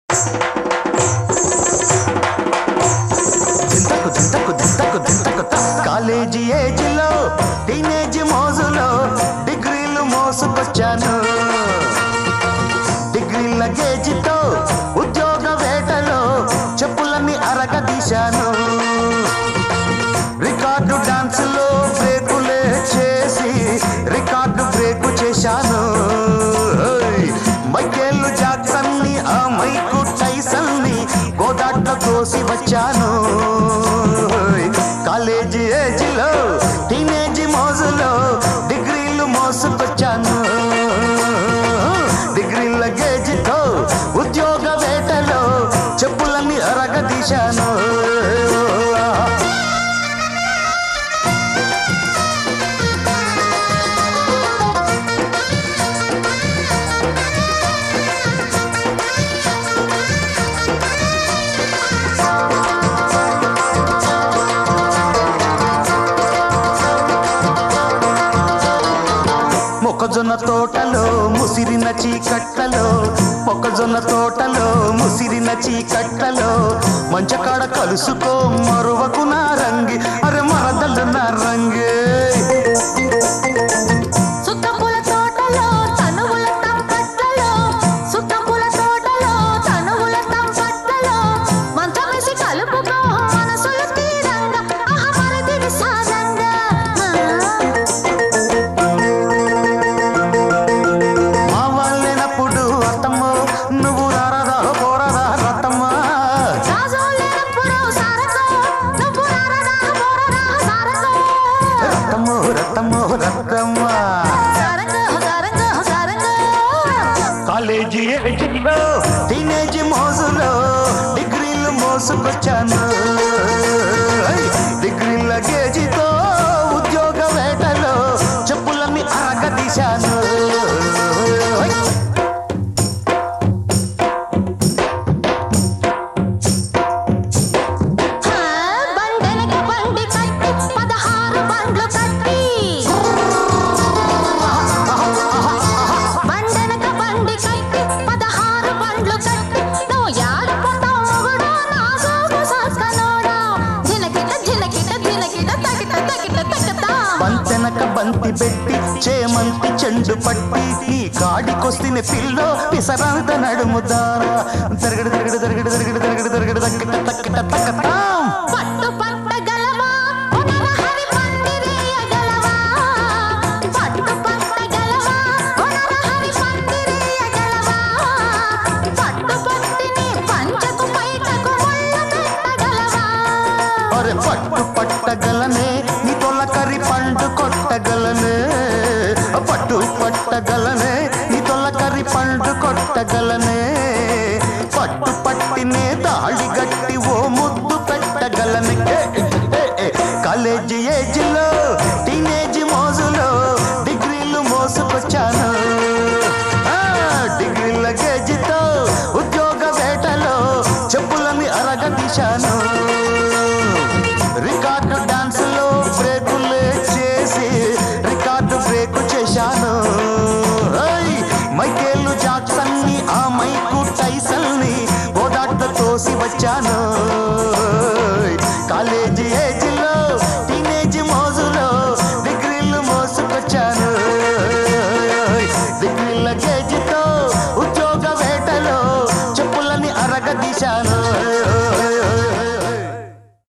దింతకు దింతకు దింతకు దింతకు త. కాలేజీ ఏజ్లో టీనేజ్ మోజులో డిగ్రీలు మోసుకొచ్చాను డిగ్రీల గేజితో ఉద్యోగ వేటలో చెప్పులన్నీ అరగదీశాను రికార్డు డాన్సులో బ్రేకులే చేసి రికార్డు బ్రేకు చేశాను ఓయ్! మైకేల్ జాక్సన్ ని ఆ మైకు టైసన్ ని గోదాట్లో తోసి వచ్చాను ఓయ్! కాలేజీ ఏజ్లో టీనేజ్ మోజులో డిగ్రీలు మోసుకొచ్చాను డిగ్రీల గేజ్తో ఉద్యోగ వేటలో చెప్పులన్నీ అరగదీశాను మొక్కజొన్న తోటలో ముసిరిన చీకట్లలో మొక్కజొన్న తోటలో ముసిరిన చీకట్లలో మంచకాడ కలుసుకో మరువకు నా రంగి అరే మరదలు నా రంగే సుత్తపుల తోటలో తనువుల తంపట్లలో సుత్తపుల తోటలో తనువుల తంపట్లలో మంచమేసి కలుపుకో మనసులు తీరంగా అహమరదివి సారంగా మా వాళ్ళేనప్పుడు అత్తమ్మో నువ్వు రారదా పోరదా రత్తమ్మా రాజోలేనప్పుడు సారకో నువ్వు రారదా పోరదా సారకో రత్తమ్మో రత్తమ్మో రత్తమ్మా సారంగా సారంగా సారంగా కాలేజీ ఏజ్లో టీనేజ్ మోజులో డిగ్రీలు మోసుకొచ్చాను డిగ్రీల గేజితో ఉద్యోగ వేటలో చెప్పులన్నీ అరగదీశాను హా, బండెనక బండి కట్టి పదహారు బండ్లు కట్టి బండెనక బండి కట్టి పదహారు బండ్లు కట్టి నువ్వు యాడపోతావు మొగుడు నా సోగు సాస్కనోడా జినకిట జినకిట జినకిట తగిట తగిట తగతా బంతెనక బంతి పెట్టి చేమంతి చెండు పట్టి నీ కాడికొస్తిన పిల్లో పిసరాంత నడుముదారా తిరగడు తిరగడు తిరగడు తిరగడు తిరగడు తిరగడు తక్కిట తక్కిట తక్కతాం పట్టు పట్టగలవా పునరహరి పందిరేయగలవా పట్టు పట్టగలవా పునరహరి పందిరేయగలవా పట్టు పట్టిని పంచకు బయటకు ముళ్ళు పెట్టగలవా అరే పట్టు పట్టగలనే నీ తొలకరి పండు కొట్టగలనే పట్టు పట్టగలనే నీ తొలకరి పండు కొట్టగలనే పట్టు పట్టినే దాడి గట్టి ఓ ముద్దు పెట్టగలనే ఏ, ఏ, ఏ, కాలేజీ ఏజ్లో టీనేజ్ మోజులో డిగ్రీలు మోసుకొచ్చాను ఆ, డిగ్రీల గేజితో ఉద్యోగ వేటలో చెప్పులని అరగదీశాను రికార్డు డాన్సులో బ్రేకులే చేసి రికార్డు బ్రేకు చేశాను ఓయ్! మైకేలు జాక్సన్ ని ఆ మైకు టైసన్ ని ఓదాట తోసి వచ్చాను ఓయ్! కాలేజీ ఏజ్లో టీనేజ్ మోజులో డిగ్రీలు మోసుకొచ్చాను ఓయ్! డిగ్రీల గేజ్తో ఉద్యోగ వేటలో చెప్పులని అరగదీశాను